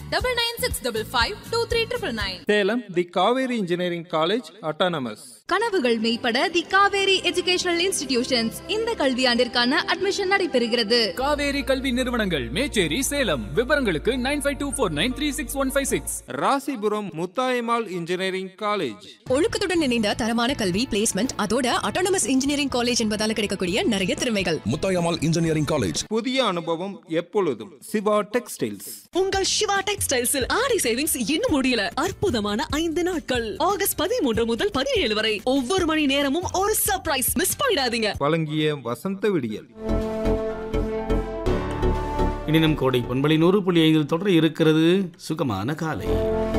double nine six double five two three triple nine Salem the Kaveri engineering college autonomous கனவுகள் மெய்ப்பட the Kaveri educational institutions இந்த கல்வியாண்டிற்கான admission நடைபெறுகிறது காவேரி கல்வி நிறுவனங்கள் மேச்சேரி சேலம் விவரங்களுக்கு nine five two four nine three six one five six Rasipuram Muthayammal engineering college ஒழுக்கத்துடன் இணைந்த தரமான கல்வி பிளேஸ்மெண்ட் அதோட அட்டானமஸ் இன்ஜினியரிங் காலேஜ் என்பதால கிடைக்கக்கூடிய நிறைய திறமைகள் முத்தாயம்மாள் இன்ஜினியரிங் காலேஜ் புதிய அனுபவம் எப்பொழுதும் சிவா டெக்ஸ்டைல்ஸ் உங்கள் சிவா டெக்ஸ்டைல்ஸில் ஆடி சேவிங்ஸ் இன்னும் முடியல அற்புதமான ஐந்து நாட்கள் ஆகஸ்ட் பதிமூன்று முதல் பதினேழு வரை ஒவ்வொரு மணி நேரமும் ஒரு சர்ப்ரைஸ் மிஸ் பண்ணிடாதீங்க வழங்கிய வசந்த விடியல் இனி நம் கோடை பொன்பலை நூறு புள்ளி ஐந்தில் தொடர இருக்கிறது சுகமான காலை